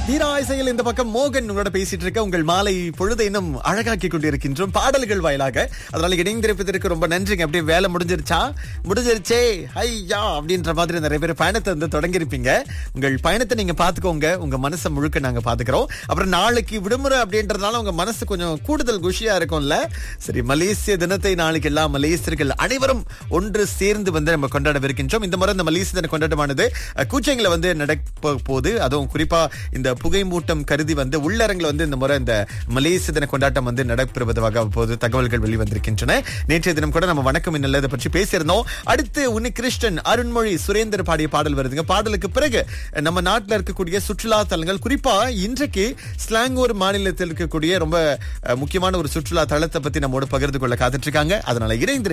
தீராசையில் இந்த பக்கம் மோகன் உங்களோட பேசிட்டு இருக்க உங்கள் மாலை பொழுதை இன்னும் அழகாக்கி கொண்டிருக்கின்றோம் பாடல்கள் வாயிலாக அதனால இணைந்திருப்பதற்கு ரொம்ப நன்றிங்க அப்படியே வேலை முடிஞ்சிருச்சா முடிஞ்சிருச்சே ஐயா அப்படின்ற மாதிரி நிறைய பேர் பயணத்தை வந்து தொடங்கியிருப்பீங்க உங்கள் பயணத்தை நீங்க பாத்துக்கோங்க உங்க மனசை முழுக்க நாங்க பாத்துக்கிறோம் அப்புறம் நாளைக்கு விடுமுறை அப்படின்றதுனால உங்க மனசு கொஞ்சம் கூடுதல் குஷியா இருக்கும்ல சரி மலேசிய தினத்தை நாளைக்கு எல்லா மலேசியர்கள் அனைவரும் ஒன்று சேர்ந்து வந்து நம்ம கொண்டாடவிருக்கின்றோம் இந்த முறை இந்த மலேசிய தின கொண்டாட்டமானது அஹ், கூச்சைங்களை வந்து நடப்ப போது அதுவும் குறிப்பா இந்த புகை மூட்டம் கருதி வந்து உள்ளரங்கில் வந்து இந்த முறை இந்த மலேசிய தின கொண்டாட்டம் வந்து நடைபெறுவதாக அப்போது தகவல்கள் வெளிவந்திருக்கின்றன நேற்றைய தினம் கூட நம்ம வணக்கம் இன்னல்ல இதை பற்றி பேசியிருந்தோம் அடுத்து உன்னி கிருஷ்ணன் அருண்மொழி சுரேந்தர் பாடிய பாடல் வருதுங்க பாடலுக்கு பிறகு நம்ம நாட்டில் இருக்கக்கூடிய சுற்றுலா தலங்கள் குறிப்பா இன்றைக்கு ஸ்லாங்கூர் மாநிலத்தில் இருக்கக்கூடிய ரொம்ப அஹ், முக்கியமான ஒரு சுற்றுலா தலத்தை பத்தி நம்மோடு பகிர்ந்து கொள்ள காத்துட்டு இருக்காங்க அதனால இணைந்திருங்க